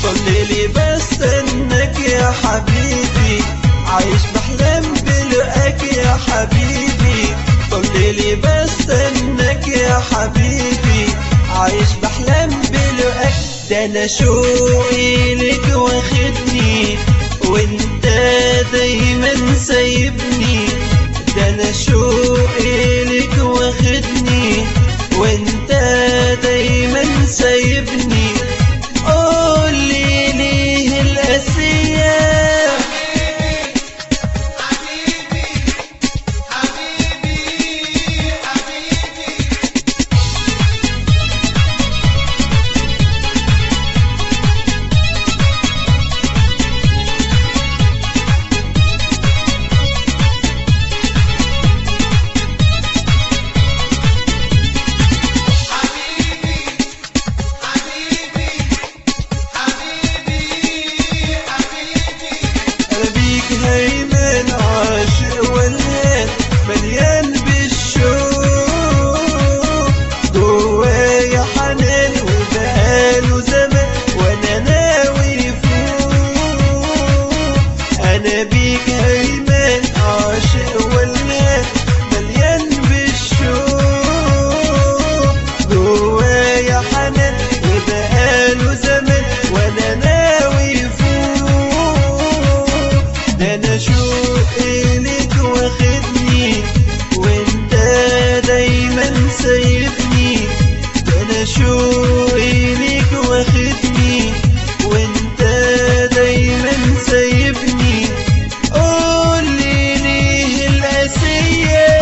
لي بستناك يا حبيبي عايش بحلم بلقاك يا حبيبي لي بستناك يا حبيبي عايش بحلم بلقاك ده انا شوقي لك واخدني وانت دايما سايبني ده انا شوقي لك واخدني وانت دايما سايبني قولي ليه القاسية انا بيك هيمن عاشق ولهان مليان بالشوق جوايا حنان وبقاله زمان وانا ناوي فوق انا بيك هيمن عاشق ولهان مليان بالشوق جوايا حنان وبقاله زمان وانا ناوي فوق ده انا شوقي لك واخدني وانت دايما سايبني ده انا شوقي لك واخدني وانت دايما سايبني قولي ليه القاسية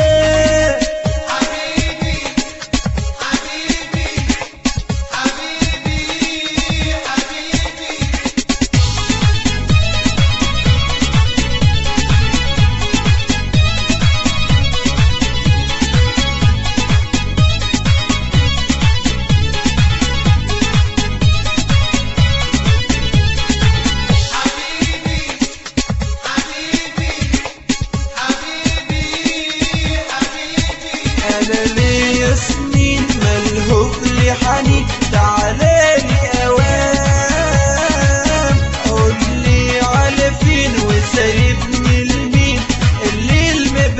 انا ليا سنين ملهوف لي حنين تعالالي اوام قولي على فين وسايبني لمين الليل ما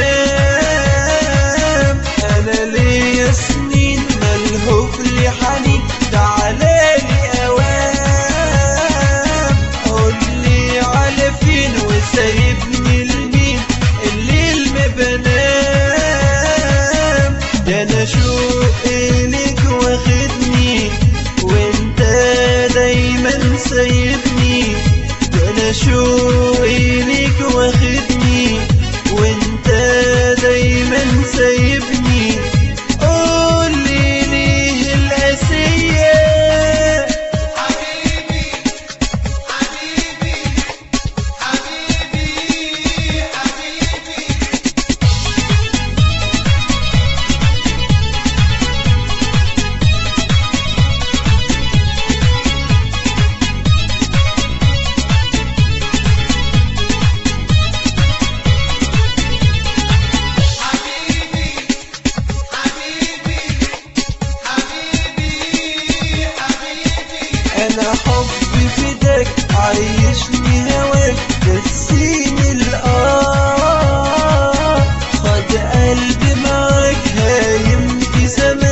بنام انا ليا سنين ملهوف لي حنين تعالالي اوام قولي على فين وسايبني لمين الليل ما بنام ده انا شوقي لك واخدني وانت دايما سايبني ده انا شوقي لك واخدني وانت دايما سايبني قولي ليه القاسية انا حبي فداك عايشني هواك نسيني الآه خد قلبي معاك هايم في زمان